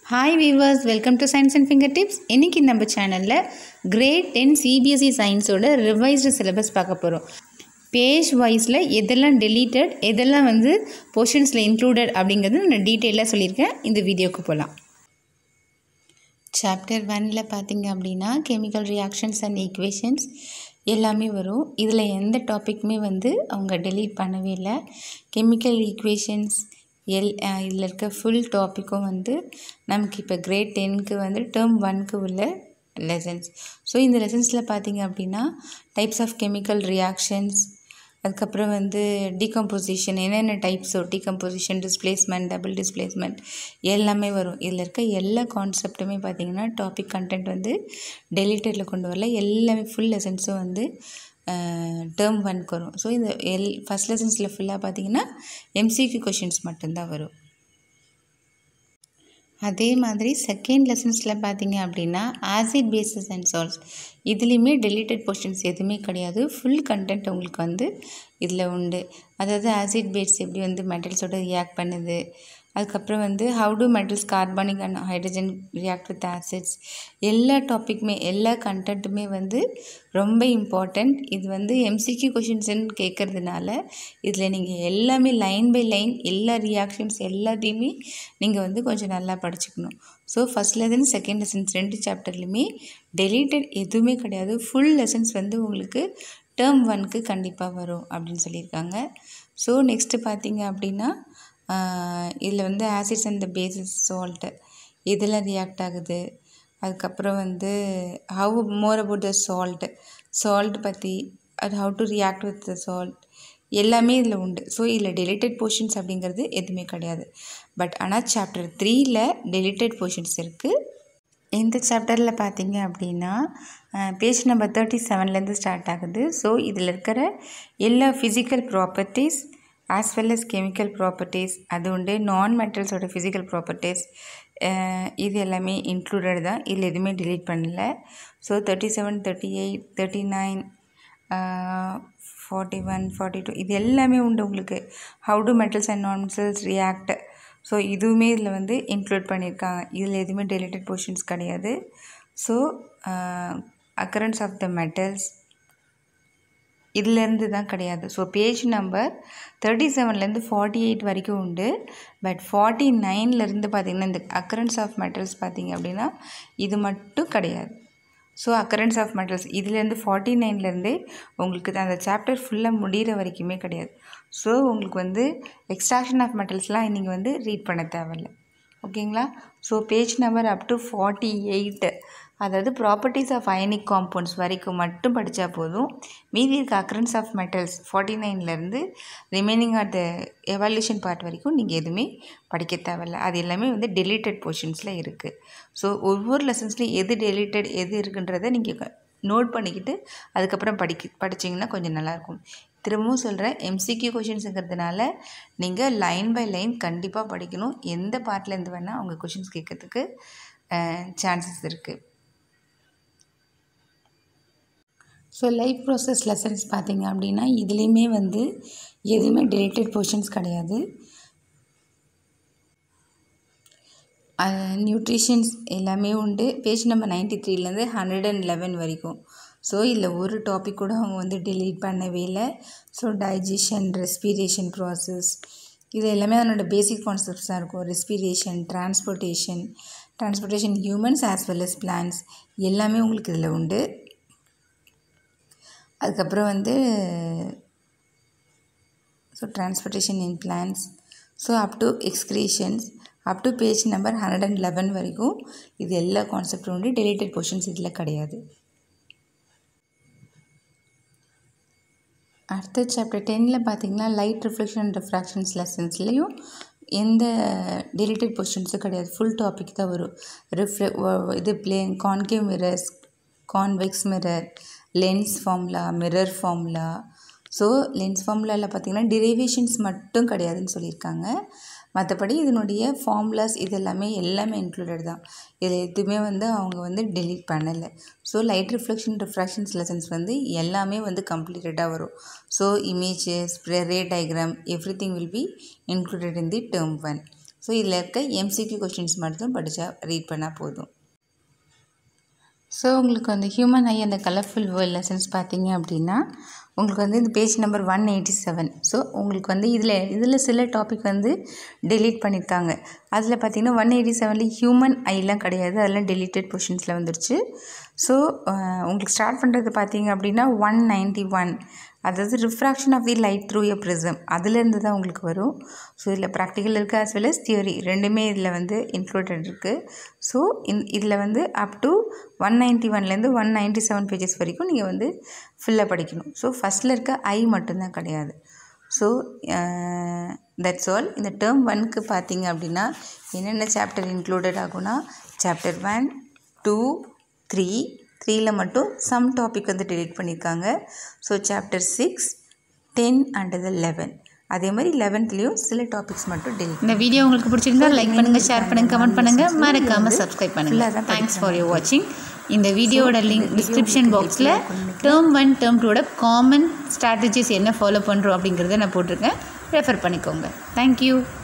hi viewers welcome to science and finger tips இன்றைக்கி நம்ம சேனலில் கிரேட் டென் சிபிஎஸ்சி சயின்ஸோட ரிவைஸ்டு சிலபஸ் பார்க்க போகிறோம் பேஜ் வைஸில் எதெல்லாம் டெலீட்டட் எதெல்லாம் வந்து போர்ஷன்ஸில் இன்க்ளூடட் அப்படிங்கிறது நான் டீட்டெயிலாக சொல்லியிருக்கேன் இந்த வீடியோக்கு போகலாம் சாப்டர் ஒனில் பார்த்தீங்க அப்படின்னா கெமிக்கல் ரியாக்ஷன்ஸ் அண்ட் ஈக்குவேஷன்ஸ் எல்லாமே வரும் இதில் எந்த டாப்பிக்குமே வந்து அவங்க டெலீட் பண்ணவே இல்லை கெமிக்கல் ஈக்குவேஷன்ஸ் எல் இதில் இருக்க ஃபுல் டாப்பிக்கும் வந்து நமக்கு இப்போ கிரேட் டென்க்கு வந்து டேர்ம் ஒன்க்கு உள்ள லெசன்ஸ் ஸோ இந்த லெசன்ஸில் பார்த்தீங்க அப்படின்னா டைப்ஸ் ஆஃப் கெமிக்கல் ரியாக்ஷன்ஸ் அதுக்கப்புறம் வந்து டீகம்போசிஷன் என்னென்ன டைப்ஸோ டீகம்போசிஷன் டிஸ்பிளேஸ்மெண்ட் டபுள் டிஸ்பிளேஸ்மெண்ட் எல்லாமே வரும் இதில் இருக்க எல்லா கான்செப்ட்டுமே பார்த்திங்கன்னா டாபிக் கண்டென்ட் வந்து டெலிட்டரில் கொண்டு வரல எல்லாமே ஃபுல் லெசன்ஸும் வந்து டேர்ம் ஒன்க்கு வரும் ஸோ இந்த எல் ஃபஸ்ட் லெசன்ஸில் ஃபுல்லாக பார்த்தீங்கன்னா எம்சிக்யூ கொஷின்ஸ் மட்டும்தான் வரும் அதே மாதிரி செகண்ட் லெசன்ஸில் பார்த்தீங்க அப்படின்னா ஆசிட் பேசஸ் அண்ட் சால்ட்ஸ் இதுலேயுமே டெலிட்டட் போர்ஷன்ஸ் எதுவுமே கிடையாது ஃபுல் கண்டென்ட் உங்களுக்கு வந்து இதில் உண்டு அதாவது ஆசிட் பேஸ் எப்படி வந்து மெட்டல்ஸோட ரியாக்ட் பண்ணுது அதுக்கப்புறம் வந்து how to metals carbonic and hydrogen react with acids எல்லா டாப்பிக்குமே எல்லா கண்டென்ட்டுமே வந்து ரொம்ப இம்பார்ட்டண்ட் இது வந்து எம்சிக்யூ கொஷின்ஸ்ன்னு கேட்குறதுனால இதில் நீங்கள் எல்லாமே லைன் பை லைன் எல்லா ரியாக்ஷன்ஸ் எல்லாத்தையுமே நீங்கள் வந்து கொஞ்சம் நல்லா படிச்சுக்கணும் so first lesson second lessons ரெண்டு சாப்டர்லையுமே டெலிட்டட் எதுவுமே கிடையாது ஃபுல் லெசன்ஸ் வந்து உங்களுக்கு டேர்ம் ஒன்க்கு கண்டிப்பாக வரும் அப்படின்னு சொல்லியிருக்காங்க ஸோ நெக்ஸ்ட்டு பார்த்தீங்க அப்படின்னா இதில் வந்து ஆசிட்ஸ் அண்ட் பேசிஸ் சால்ட்டு இதெல்லாம் ரியாக்ட் ஆகுது அதுக்கப்புறம் வந்து how more about the salt salt பற்றி அது how to react with the salt எல்லாமே இதில் உண்டு ஸோ இதில் டெலிட்டட் போர்ஷன்ஸ் அப்படிங்கிறது எதுவுமே கிடையாது பட் ஆனால் சாப்டர் த்ரீயில் டெலிட்டட் போர்ஷன்ஸ் இருக்குது இந்த சாப்டரில் பார்த்தீங்க அப்படின்னா பேஜ் நம்பர் தேர்ட்டி செவன்லேருந்து ஸ்டார்ட் ஆகுது ஸோ இதில் இருக்கிற எல்லா physical properties as well as chemical properties அது உண்டு நான் மெட்டல்ஸோட ஃபிசிக்கல் ப்ராப்பர்ட்டிஸ் இது எல்லாமே இன்க்ளூடட் தான் இதில் எதுவுமே டிலீட் பண்ணல so thirty seven thirty eight thirty nine forty one forty two இது எல்லாமே உண்டு உங்களுக்கு how to metals and non metals react so இதுவுமே இதில் வந்து இன்க்ளூட் பண்ணியிருக்காங்க இதில் எதுவுமே டெலிட்டட் போர்ஷன்ஸ் கிடையாது so occurrence of the metals இதுலேருந்து தான் கிடையாது ஸோ பேஜ் நம்பர் தேர்ட்டி செவன்லேருந்து ஃபார்ட்டி எயிட் வரைக்கும் உண்டு பட் ஃபார்ட்டி நைன்லேருந்து பார்த்திங்கன்னா இந்த அக்கரன்ஸ் ஆஃப் மெட்டல்ஸ் பார்த்திங்க அப்படின்னா இது மட்டும் கிடையாது ஸோ அக்கரன்ஸ் ஆஃப் மெட்டல்ஸ் இதுலேருந்து ஃபார்ட்டி நைன்லேருந்தே உங்களுக்கு அந்த சாப்டர் ஃபுல்லாக முடிகிற வரைக்குமே கிடையாது ஸோ உங்களுக்கு வந்து எக்ஸ்ட்ராக்ஷன் ஆஃப் மெட்டல்ஸ்லாம் நீங்கள் வந்து ரீட் பண்ண தேவையில்ல ஓகேங்களா so page number up to forty eight அதாவது ப்ராப்பர்ட்டிஸ் ஆஃப் அயனிக் காம்பவுண்ட்ஸ் வரைக்கும் மட்டும் படித்தா போதும் மீதி இருக்க அக்கரன்ஸ் ஆஃப் மெட்டல்ஸ் ஃபார்ட்டி நைன்லேருந்து remaining at the evolution part வரைக்கும் நீங்கள் எதுவுமே படிக்க தேவையில்ல அது எல்லாமே வந்து டெலிட்டட் போர்ஷன்ஸில் இருக்குது ஸோ ஒவ்வொரு லெசன்ஸ்லையும் எது டெலிட்டட் எது இருக்குன்றதை நீங்கள் நோட் பண்ணிக்கிட்டு அதுக்கப்புறம் படிக்க படிச்சிங்கன்னா கொஞ்சம் நல்லாயிருக்கும் திரும்பவும் சொல்கிறேன் எம்சிக்யூ கொஷின்ஸுங்கிறதுனால நீங்கள் லைன் பை லைன் கண்டிப்பாக படிக்கணும் எந்த பார்ட்லேருந்து வேணால் அவங்க கொஷின்ஸ் கேட்கறதுக்கு சான்சஸ் இருக்குது ஸோ லைஃப் ப்ராசஸ் லெசன்ஸ் பார்த்தீங்க அப்படின்னா இதுலேயுமே வந்து எதுவுமே டெலிட்டட் போர்ஷன்ஸ் கிடையாது நியூட்ரிஷன்ஸ் எல்லாமே உண்டு பேஜ் நம்பர் நைன்டி த்ரீலேருந்து ஹண்ட்ரட் அண்ட் லெவன் வரைக்கும் ஸோ இதில் ஒரு டாபிக் கூட அவங்க வந்து டெலீட் பண்ணவே இல்லை ஸோ டைஜஷன் ரெஸ்பிரேஷன் ப்ராசஸ் இது எல்லாமே அதனோட பேசிக் கான்செப்ட்ஸ் தான் இருக்கும் respiration transportation transportation humans as well as plants எல்லாமே உங்களுக்கு இதில் உண்டு அதுக்கப்புறம் வந்து so transportation in plants so up to excretions up to page number hundred and eleven வரைக்கும் இது எல்லா கான்செப்டும் உண்டு டெலிட்டட் போர்ஷன்ஸ் இதில் கிடையாது அடுத்த சாப்டர் டென்னில் பார்த்தீங்கன்னா லைட் ரிஃப்ளெக்ஷன் அண்ட் ரெஃப்ராக்ஷன்ஸ் லெசன்ஸ்லேயும் எந்த டெலிட்டட் போர்ஷன்ஸும் கிடையாது ஃபுல் டாபிக் தான் வரும் ரிஃப்ளெ இது plane concave mirrors convex mirror lens formula mirror formula so lens ஃபார்முலாவில் பார்த்திங்கன்னா டிரைவேஷன்ஸ் மட்டும் கிடையாதுன்னு சொல்லியிருக்காங்க மற்றபடி இதனுடைய ஃபார்முலாஸ் இது எல்லாமே எல்லாமே இன்க்ளூடட் தான் இதில் எதுவுமே வந்து அவங்க வந்து டெலீட் பண்ணலை so light reflection refractions lessons வந்து எல்லாமே வந்து கம்ப்ளீட்டடாக வரும் so images ray diagram everything will be included in the term one so இதில் இருக்க எம்சிக்யூ கொஷின்ஸ் மட்டும் படித்தா ரீட் பண்ணால் போதும் ஸோ உங்களுக்கு வந்து ஹியூமன் ஐ அந்த கலர்ஃபுல் வேர்ல்ட் லெசன்ஸ் பார்த்தீங்க அப்படின்னா உங்களுக்கு வந்து இந்த page number one eighty seven so உங்களுக்கு வந்து இதில் இதில் சில டாபிக் வந்து டெலீட் பண்ணியிருக்காங்க அதில் பார்த்தீங்கன்னா ஒன் எயிட்டி செவனில் ஹியூமன் ஐலாம் கிடையாது அதெல்லாம் டெலிட்டட் பொசிஷன்ஸில் வந்துருச்சு ஸோ உங்களுக்கு ஸ்டார்ட் பண்ணுறது பார்த்தீங்க அப்படின்னா ஒன் நைன்ட்டி ஒன் அதாவது refraction of the light through a prism அதுலேருந்து தான் உங்களுக்கு வரும் ஸோ இதில் ப்ராக்டிக்கல் இருக்குது as well as தியரி ரெண்டுமே இதில் வந்து இன்க்ளூடட் இருக்குது ஸோ இந் இதில் வந்து அப் டு ஒன் நைன்ட்டி ஒன்லேருந்து ஒன் நைன்ட்டி செவன் பேஜஸ் வரைக்கும் நீங்கள் வந்து ஃபுல்லாக படிக்கணும் ஸோ ஃபஸ்ட்டில் இருக்க ஐ மட்டும்தான் கிடையாது ஸோ தட்ஸ் ஆல் இந்த டேர்ம் ஒன்க்கு பார்த்தீங்க அப்படின்னா என்னென்ன சாப்டர் இன்க்ளூடட் ஆகும்னா சாப்டர் ஒன் டூ த்ரீ த்ரீயில் மட்டும் சம் டாபிக் வந்து டெலிட் பண்ணியிருக்காங்க so chapter six ten and the eleven அதே மாதிரி லெவன்த்லேயும் சில டாபிக்ஸ் மட்டும் டெலிட் இந்த வீடியோ உங்களுக்கு பிடிச்சிருந்தா லைக் பண்ணுங்க ஷேர் பண்ணுங்க கமெண்ட் பண்ணுங்க மறக்காம சப்ஸ்கிரைப் பண்ணுங்க தேங்க்ஸ் ஃபார் யூர் வாட்சிங் இந்த வீடியோவோட லிங்க் டிஸ்கிரிப்ஷன் பாக்ஸில் டேர்ம் ஒன் டேர்ம் டூட காமன் ஸ்ட்ராட்டஜிஸ் என்ன ஃபாலோ பண்ணுறோம் அப்படிங்கிறத நான் போட்டிருக்கேன் ரெஃபர் பண்ணிக்கோங்க தேங்க்யூ